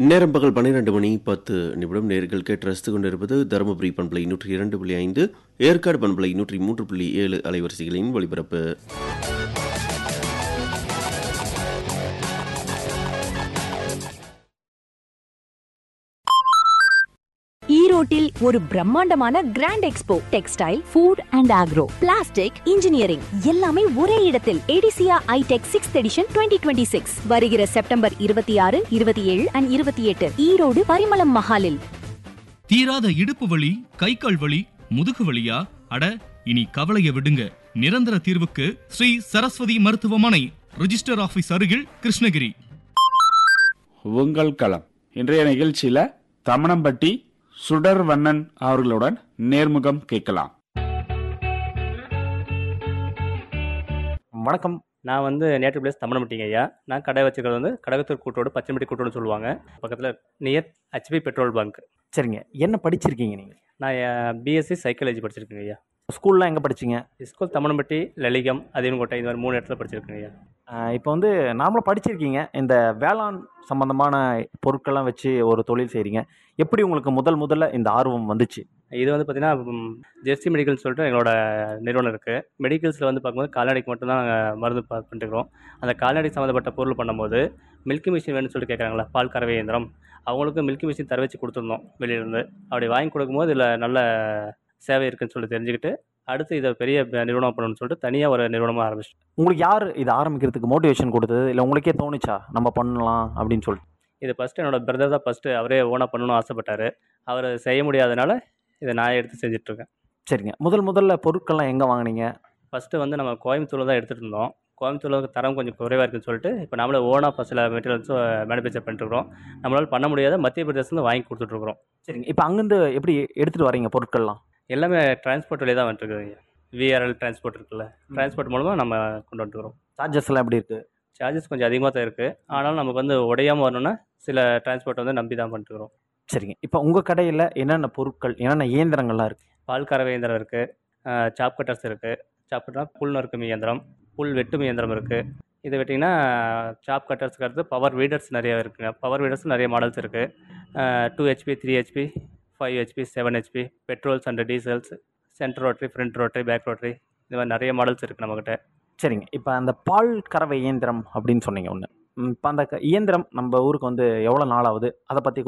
நேரம் பகல் பன்னிரண்டு மணி பத்து நிமிடம் நேர்கள் கேட்டு ரசித்துக் கொண்டிருப்பது தருமபுரி பண்பலை நூற்றி இரண்டு புள்ளி ஐந்து ஏற்காடு பண்பலை நூற்றி மூன்று புள்ளி ஏழு அலைவரிசைகளின் ஒளிபரப்பு ஈரோட்டில் ஒரு பிரம்மாண்டமான grand expo textile food and agro plastic engineering எல்லாமே ஒரே இடத்தில் ஏடிசியா ஐடெக் sixth edition twenty twenty six வருகிற செப்டம்பர் இருபத்தி ஆறு இருபத்தி ஏழு அண்ட் இருபத்தி எட்டு ஈரோடு பரிமளம் மஹாலில் தீராத இடுப்பு வலி கை கால் வலி முதுகு வலியா அட இனி கவலைய விடுங்க நிரந்தர தீர்வுக்கு ஸ்ரீ சரஸ்வதி மருத்துவமனை ரிஜிஸ்டர் ஆபீஸ் அருகில் கிருஷ்ணகிரி உங்கள் களம் இன்றைய நிகழ்ச்சியில தமணம்பட்டி சுடர் வண்ணன் அவர்களுடன் நேர்முகம் கேட்கலாம் வணக்கம் நான் வந்து நேட்டிவ் பிளேஸ் தமிழ்மட்டிங்க ஐயா நான் கடை வச்சுக்கிறது வந்து கடகத்தூர் கூட்டோடு பச்சைமட்டி கூட்டோடு சொல்லுவாங்க பக்கத்தில் நியர் ஹெச்பி பெட்ரோல் பங்க் சரிங்க என்ன படிச்சிருக்கீங்க நீங்கள் நான் பிஎஸ்சி சைக்காலஜி படிச்சிருக்கேங்க ஐயா ஸ்கூல்லாம் எங்கே படிச்சீங்க ஸ்கூல் தமிழ்மட்டி லலிகம் அதியன்கோட்டை இந்த மாதிரி மூணு இடத்துல படிச்சிருக்கேங்க ஐயா இப்போ வந்து நார்மலாக படிச்சிருக்கீங்க இந்த வேளாண் சம்பந்தமான பொருட்கள்லாம் வச்சு ஒரு தொழில் செய்கிறீங்க எப்படி உங்களுக்கு முதல் முதல்ல இந்த ஆர்வம் வந்துச்சு இது வந்து பார்த்தீங்கன்னா ஜெர்சி மெடிக்கல்னு சொல்லிட்டு எங்களோட நிறுவனம் இருக்குது மெடிக்கல்ஸில் வந்து பார்க்கும்போது கால்நடைக்கு மட்டும்தான் நாங்கள் மருந்து பா பண்ணிட்டுருக்கோம் அந்த கால்நடை சம்மந்தப்பட்ட பொருள் பண்ணும்போது மில்கி மிஷின் வேணும்னு சொல்லிட்டு கேட்குறாங்களா பால் கறவை இயந்திரம் அவங்களுக்கு மில்கி மிஷின் தர வச்சு கொடுத்துருந்தோம் வெளியிலேருந்து அப்படி வாங்கி கொடுக்கும்போது இதில் நல்ல சேவை இருக்குன்னு சொல்லி தெரிஞ்சுக்கிட்டு அடுத்து இதை பெரிய ப- நிறுவனம் பண்ணணும்னு சொல்லிட்டு தனியாக ஒரு நிறுவனமாக ஆரம்பிச்சிட்டோம் உங்களுக்கு யார் இதை ஆரம்பிக்கிறதுக்கு மோட்டிவேஷன் கொடுத்தது இல்லை உங்களுக்கே தோணுச்சா நம்ம பண்ணலாம் அப்படின்னு சொல்லிட்டு இது ஃபஸ்ட்டு என்னோட பிரதர் தான் ஃபஸ்ட்டு அவரே ஓனாக பண்ணணும்னு ஆசைப்பட்டார் அவர் செய்ய முடியாதனால இதை நான் எடுத்து செஞ்சிட்ருக்கேன் சரிங்க முதல் முதல்ல பொருட்கள்லாம் எங்கே வாங்குனீங்க ஃபஸ்ட்டு வந்து நம்ம கோயம்புத்தூரில் தான் எடுத்துகிட்டு இருந்தோம் கோயம்புத்தூரில் தரம் கொஞ்சம் குறைவாக இருக்குன்னு சொல்லிட்டு இப்போ நம்மளே ஓனாக சில மெட்டீரியல்ஸும் மேனுஃபேக்சர் பண்ணிட்டுருக்கோம் நம்மளால் பண்ண முடியாத மத்திய பிரதேசத்துலேருந்து வாங்கி கொடுத்துட்ருக்குறோம் சரிங்க இப்போ அங்கேருந்து எப்படி எடுத்துகிட்டு வரீங்க பொருட்கள்லாம் எல்லாமே டிரான்ஸ்போர்ட் வழியாக தான் வந்துட்டுருக்குது விஆர்எல் டிரான்ஸ்போர்ட் இருக்குல்ல டிரான்ஸ்போர்ட் மூலமாக நம்ம கொண்டு வந்துட்டுருக்கோம் சார்ஜஸ் எல்லாம் எப்படி இருக்குது சார்ஜஸ் கொஞ்சம் அதிகமாக தான் இருக்குது ஆனாலும் நமக்கு வந்து உடையாமல் வரணும்னா சில டிரான்ஸ்போர்ட் வந்து நம்பி தான் பண்ணிட்டுருக்குறோம் சரிங்க இப்போ உங்கள் கடையில் என்னென்ன பொருட்கள் என்னென்ன இயந்திரங்கள்லாம் இருக்குது பால் கறவை இயந்திரம் இருக்குது சாப் கட்டர்ஸ் இருக்குது சாப் கட்டர்னா புல் நறுக்கும் இயந்திரம் புல் வெட்டும் இயந்திரம் இருக்குது இது வெட்டிங்கன்னா சாப் கட்டர்ஸ்க்கு அடுத்து பவர் வீடர்ஸ் நிறைய இருக்குங்க பவர் வீடர்ஸ் நிறைய மாடல்ஸ் இருக்குது two HP three HP five HP seven HP petrols and diesels centre rotary front rotary back rotary இந்த மாதிரி நிறைய மாடல்ஸ் இருக்குது நம்மக்கிட்ட சரிங்க இப்போ அந்த பால் கறவை இயந்திரம் அப்படின்னு சொன்னீங்க ஒன்று இப்போ அந்த க- இயந்திரம் நம்ம ஊருக்கு வந்து எவ்வளோ நாள் ஆகுது அதை பற்றி